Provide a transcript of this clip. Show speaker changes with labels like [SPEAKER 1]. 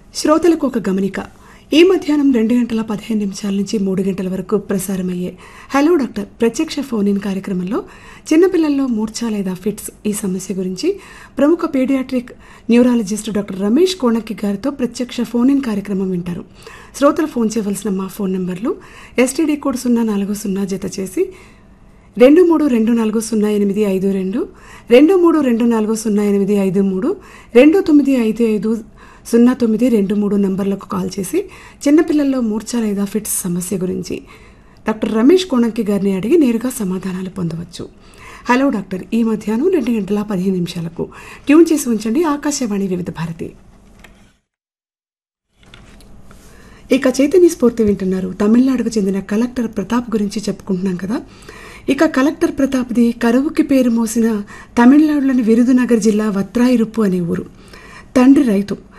[SPEAKER 1] శ్రోతలకు ఒక గమనిక ఈ మధ్యాహ్నం రెండు గంటల పదిహేను నిమిషాల నుంచి మూడు గంటల వరకు ప్రసారమయ్యే హలో డాక్టర్ ప్రత్యక్ష ఫోన్ ఇన్ కార్యక్రమంలో చిన్నపిల్లల్లో మూర్ఛ లేదా ఫిట్స్ ఈ సమస్య గురించి ప్రముఖ paediatric neurologist doctor Ramesh Konakki గారితో ప్రత్యక్ష ఫోన్ ఇన్ కార్యక్రమం వింటారు శ్రోతలు ఫోన్ చేయవలసిన మా ఫోన్ నంబర్లు ఎస్టీడీ కోడ్ సున్నా నాలుగు సున్నా జత చేసి రెండు మూడు రెండు నాలుగు సున్నా ఎనిమిది ఐదు రెండు రెండు మూడు రెండు నాలుగు సున్నా ఎనిమిది ఐదు మూడు రెండు తొమ్మిది ఐదు ఐదు సున్నా తొమ్మిది రెండు మూడు నంబర్లకు కాల్ చేసి చిన్నపిల్లల్లో మూర్ఛ లేదా ఫిట్స్ సమస్య గురించి డాక్టర్ రమేష్ కోణంకి గారిని అడిగి నేరుగా సమాధానాలు పొందవచ్చు హలో డాక్టర్ ఈ మధ్యాహ్నం రెండు గంటల పదిహేను నిమిషాలకు ట్యూన్ చేసి ఉంచండి ఆకాశవాణి వివిధ భారతి ఇక చైతన్య స్ఫూర్తి వింటున్నారు తమిళనాడుకు చెందిన కలెక్టర్ ప్రతాప్ గురించి చెప్పుకుంటున్నాం కదా ఇక కలెక్టర్ ప్రతాప్ది కరువుకి పేరు మోసిన తమిళనాడులోని విరుదునగర్ జిల్లా వత్రాయిరుప్పు అనే ఊరు తండ్రి రైతు